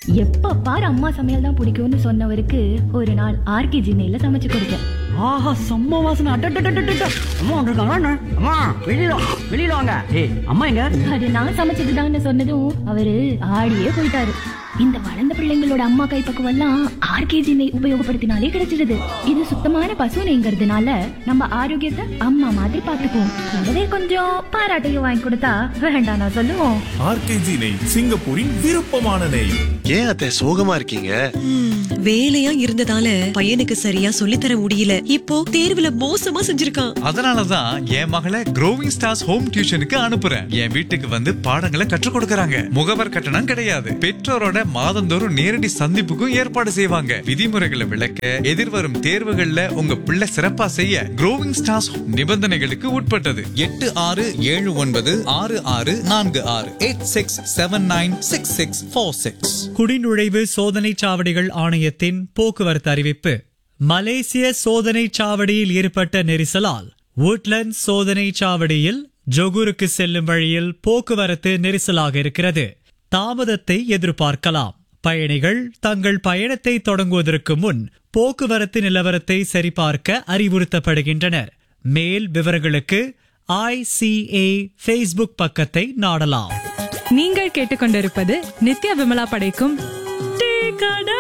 எப்ப பாரு அம்மா சமையல் தான் பிடிக்கும்னு சொன்னவருக்கு ஒரு நாள் ஆர்கே ஜின்னையில சமைச்சு கொடுத்தேன் ஆஹா செம்ம வாசனை அட்டட்டட்டட்டட்ட அம்மா வந்திருக்காங்களா என்ன? அம்மா வெளியில வா, வெளியில வாங்க ஏய் அம்மா எங்க அது நான் சமைச்சதுதான்னு சொன்னதும் அவரு ஆடியே போயிட்டாரு இந்த வளர்ந்த பிள்ளைங்களோட அம்மா கைப்பக்குவம் எல்லாம் ஆர்கேஜி நெய் உபயோகப்படுத்தினாலே கிடைச்சிடுது இது சுத்தமான பசு நெய்ங்கிறதுனால நம்ம ஆரோக்கியத்தை அம்மா மாதிரி பாத்துக்குவோம் கூடவே கொஞ்சம் பாராட்டையும் வாங்கி கொடுத்தா வேண்டாம் நான் சொல்லுவோம் ஆர்கேஜி நெய் சிங்கப்பூரின் விருப்பமான நெய் ஏன் அத்தை சோகமா இருக்கீங்க வேலையா இருந்ததால பையனுக்கு சரியா சொல்லித்தர முடியல இப்போ தேர்வுல மோசமா செஞ்சிருக்கான் அதனாலதான் என் மகளை க்ரோவிங் ஸ்டார்ஸ் ஹோம் டியூஷனுக்கு அனுப்புறேன் என் வீட்டுக்கு வந்து பாடங்களை கற்றுக் கொடுக்கறாங்க முகவர் கட்டணம் கிடையாது பெற்றோரோட மாதந்தோறும் நேரடி சந்திப்புக்கும் ஏற்பாடு செய்வாங்க விதிமுறைகளை விளக்க எதிர்வரும் தேர்வுகள்ல உங்க பிள்ளை சிறப்பா செய்ய க்ரோவிங் ஸ்டார்ஸ் நிபந்தனைகளுக்கு உட்பட்டது எட்டு ஆறு ஏழு ஒன்பது ஆறு ஆறு நான்கு ஆறு eight six seven nine six six four six குடிநுழைவு சோதனைச் சாவடிகள் ஆணையத்தின் போக்குவரத்து அறிவிப்பு மலேசிய சோதனைச் சாவடியில் ஏற்பட்ட நெரிசலால் woodlands சோதனைச் சாவடியில் ஜொகூருக்கு செல்லும் வழியில் போக்குவரத்து நெரிசலாக இருக்கிறது தாமதத்தை எதிர்பார்க்கலாம் பயணிகள் தங்கள் பயணத்தை தொடங்குவதற்கு முன் போக்குவரத்து நிலவரத்தை சரிபார்க்க அறிவுறுத்தப்படுகின்றனர் மேல் விவரங்களுக்கு ஐசிஏ ஃபேஸ்புக் பக்கத்தை நாடலாம் நீங்கள் கேட்டுக்கொண்டிருப்பது நித்யா விமலா படைக்கும் டீ கடை.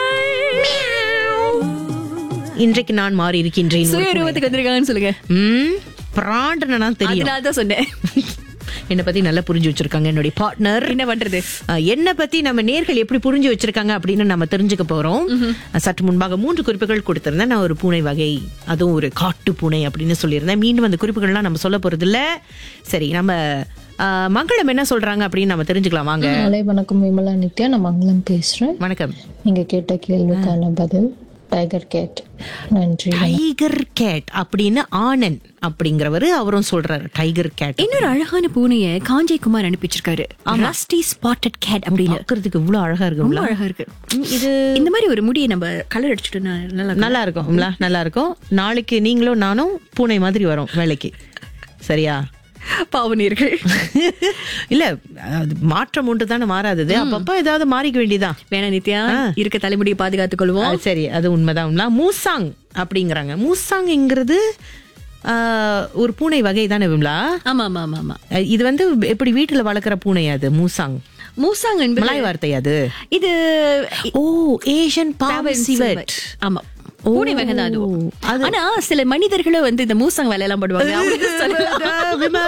இன்றைக்கு நான் மாறி இருக்கின்றேன் சுய உருவத்துக்கு வந்திருக்காங்கன்னு சொல்லுங்க ம் பிராண்டனா தெரியும் அதனால தான் சொன்னேன் என்னை பத்தி நல்லா புரிஞ்சு வச்சிருக்காங்க என்னுடைய பார்ட்னர் என்ன பண்றது என்ன பத்தி நம்ம நேர்கள் எப்படி புரிஞ்சு வச்சிருக்காங்க அப்படின்னு நம்ம தெரிஞ்சுக்க போறோம் அஹ், சற்று முன்பாக மூன்று குறிப்புகள் கொடுத்திருந்தேன் நான் ஒரு பூனை வகை அதுவும் ஒரு காட்டு பூனை அப்படின்னு சொல்லியிருந்தேன் மீண்டும் அந்த குறிப்புகள்லாம் நம்ம சொல்ல போறது இல்ல சரி நம்ம அஹ், மங்களம் என்ன சொல்றாங்க அப்படின்னு நம்ம தெரிஞ்சுக்கலாம் வாங்க காலை வணக்கம் விமலா நித்யா நான் மங்களம் பேசுறேன் வணக்கம் நீங்க கேட்ட கேள்விக்கான பதில் டைகர் கேட் நன்றி டைகர் கேட் அப்படின்னு ஆனன் அப்படிங்கிறவரு அவரும் சொல்றாரு டைகர் கேட் இன்னொரு அழகான பூனைய காஞ்சய் குமார் அனுப்பிச்சிருக்காரு ரஸ்டி ஸ்பாட்டட் கேட் அப்படின்னு பார்க்கறதுக்கு இவ்வளவு அழகா ரொம்ப இருக்குங்களா அழகா இருக்கு இது இந்த மாதிரி ஒரு முடியை நம்ம கலர் அடிச்சுட்டோம்னா நல்லா இருக்கும். நல்லா இருக்கும்ல நல்லா இருக்கும் நாளைக்கு நீங்களும் நானும் பூனை மாதிரி வரோம் வேலைக்கு சரியா பாவனீர்கள் இல்ல அது மாற்றம் ஒன்று தானே மாறாதது அப்பப்ப ஏதாவது மாறிக்க வேண்டியதான் வேணா நித்யா இருக்க தலைமுடியை பாதுகாத்துக் கொள்வோம் அது சரி அது உண்மைதான் உண்மை மூசாங் அப்படிங்கிறாங்க மூசாங்ங்கிறது ஆஹ், ஒரு பூனை வகை தானே விமலா ஆமா ஆமா ஆமா ஆமா அஹ், இது வந்து எப்படி வீட்டுல வளர்க்குற பூனை அது மூசாங் மூசாங் என்பது மலாய் வார்த்தை அது இது ஓ Asian palm Pavan civet civet. ஆமா பூனை வகை தான் அதுவும் அது- ஆனா சில மனிதர்களும் வந்து இந்த மூசாங் வேலையெல்லாம் போடுவாங்க அவங்களுக்கு சொல்ல- விமலா